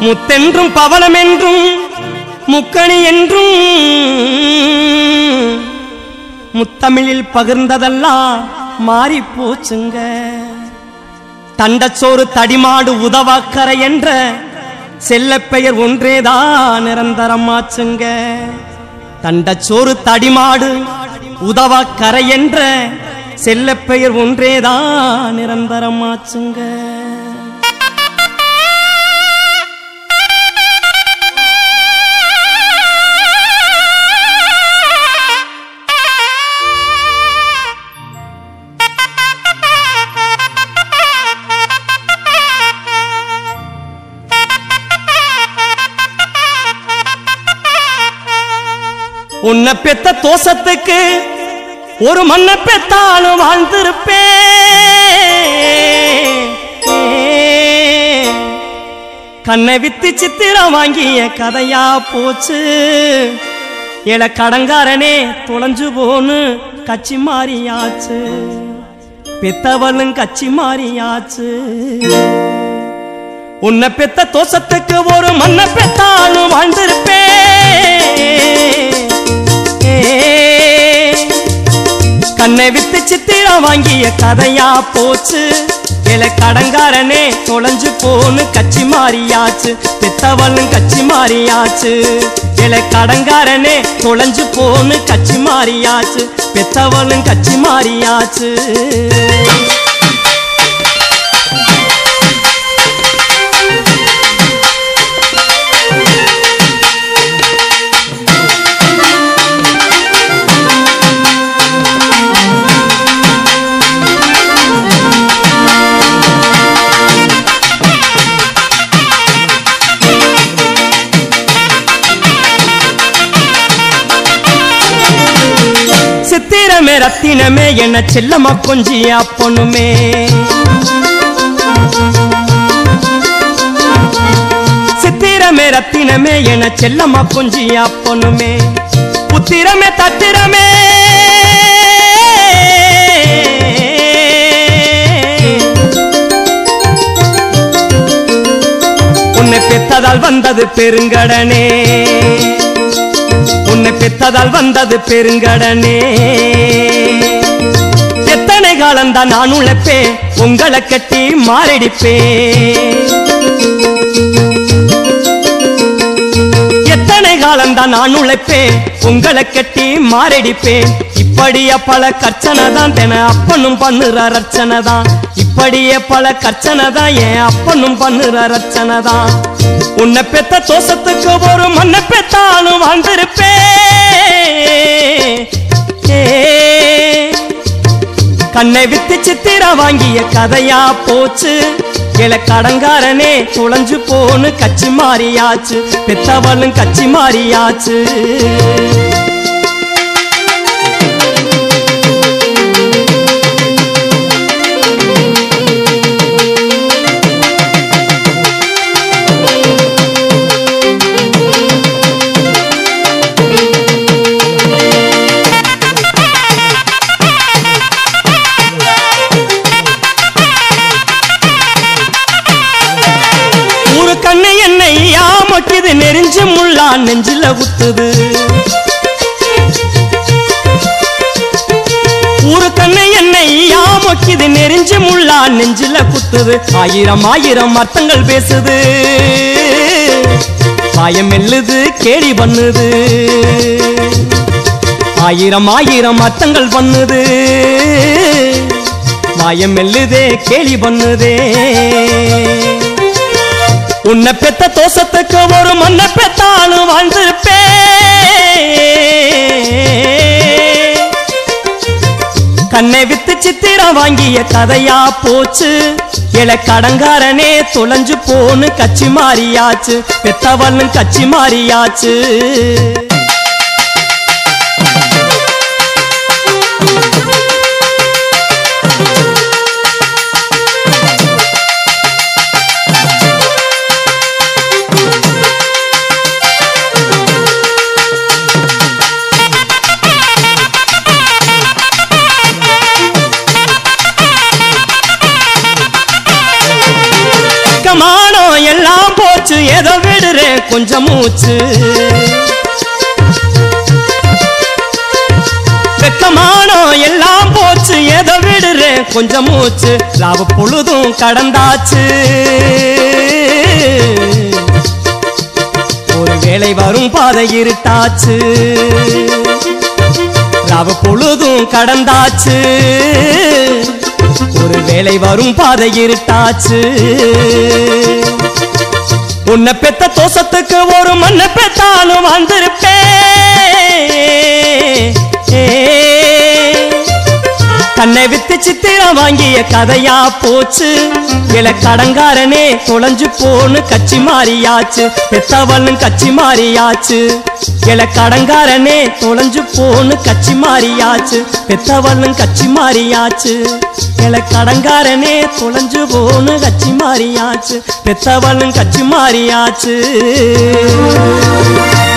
முத்தென்றும் பவளம் என்றும் முக்கணி என்றும் முத்தமிழில் பகிர்ந்ததெல்லாம் மாறி போச்சுங்க தண்டச்சோறு தடிமாடு உதவாக்கரை என்ற செல்லப் பெயர் ஒன்றேதான் நிரந்தரமாச்சுங்க தண்டச்சோறு தடிமாடு உதவாக்கரை என்ற செல்லப் பெயர் ஒன்றேதான் நிரந்தரமாச்சுங்க உன்னை பெத்த தோசத்துக்கு ஒரு மண்ணை பெத்தாலும் வாழ்ந்திருப்பேன் கண்ணை வித்து சித்திரம் வாங்கிய கதையா போச்சு இள கடங்காரனே தொலைஞ்சு போன்னு கச்சி மாறியாச்சு பெத்தவளும் கச்சி மாறியாச்சு உன்னை பெத்த தோசத்துக்கு ஒரு மண்ணை பெத்தாலும் வாழ்ந்திருப்பேன் கண்ணை வித்து சித்திரம் வாங்கிய கதையா போச்சு இல கடங்காரனே தொலைஞ்சு போன்னு கச்சி மாறியாச்சு பெத்தவளும் கச்சி மாறியாச்சு இல கடங்காரனே தொலைஞ்சு போன்னு கச்சி மாறியாச்சு பெத்தவளும் கச்சி மாறியாச்சு சித்திரமே ரத்தினமே என்ன செல்லமா கொஞ்சி அப்பனுமே சித்திரமே ரத்தினமே என செல்லமா கொஞ்சி அப்பனுமே புத்திரமே தத்திரமே உன்னை பெத்ததால் வந்தது பெருங்கடனே உன்னை பெத்ததால் வந்தது பெருங்கடனே எத்தனை காலம்தான் நான் உழைப்பே உங்களை கட்டி மாரடிப்பே எத்தனை காலம்தான் நான் உழைப்பேன் உங்களை கட்டி மாரடிப்பேன் இப்படியே பல கர்ச்சனை தான் தென அப்பனும் பண்ணுற ரச்சனை தான் இப்படியே பல கர்ச்சனை தான் என் அப்பனும் பண்ணுற ரச்சனை தான் உன்னை பெத்த தோசத்துக்கு ஒரு மண்ணை பெத்தாலும் வாழ்ந்திருப்பேன் ஏ கண்ணை வித்து சித்திர வாங்கிய கதையா போச்சு இல கடங்காரனே துளைஞ்சு போன்னு கச்சி மாறியாச்சு பெத்தவளும் கச்சி மாறியாச்சு ஒரு கண்ணு என்னை யாமக்குது நெறிஞ்சு முள்ளா நெஞ்சில குத்துது ஒரு கண்ணு என்னை யாமக்குது நெறிஞ்சு முள்ளா நெஞ்சில குத்துது ஆயிரம் ஆயிரம் அர்த்தங்கள் பேசுது பாயம் மெல்லுது கேலி பண்ணுது ஆயிரம் ஆயிரம் அர்த்தங்கள் பண்ணுது மாயம் மெல்லுதே கேலி பண்ணுதே உன்னை பெத்த தோசத்துக்கு ஒரு மண்ணை பெத்தாலும் வாழ்ந்திருப்பே கண்ணை வித்து சித்திரம் வாங்கிய கதையா போச்சு இல கடங்காரனே தொலைஞ்சு போன்னு கச்சி மாறியாச்சு பெத்தவளும் கச்சி மாறியாச்சு வெக்கமானம் எல்லாம் போச்சு ஏதோ விடுறேன் கொஞ்சம் மூச்சு வெக்கமானம் எல்லாம் போச்சு ஏதோ விடுறேன் கொஞ்சம் மூச்சு லாப பொழுதும் கடந்தாச்சு ஒரு வேளை வரும் பாதை இருட்டாச்சு லாப பொழுதும் கடந்தாச்சு ஒரு வேளை வரும் பாதை இருட்டாச்சு உன்னை பெத்த தோசத்துக்கு ஒரு மண்ணை பெத்தாலும் வந்திருப்பேன் கண்ணை வித்து சித்திரம் வாங்கிய கதையா போச்சு இல கடங்காரனே தொலைஞ்சு போன்னு கச்சி மாறியாச்சு பெத்தவளும் கச்சி மாறியாச்சு இல கடங்காரனே தொலைஞ்சு போன்னு கச்சி மாறியாச்சு பெத்தவளும் கச்சி மாறியாச்சு இல கடங்காரனே தொலைஞ்சு போன்னு கச்சி மாறியாச்சு பெத்தவளும் கச்சி மாறியாச்சு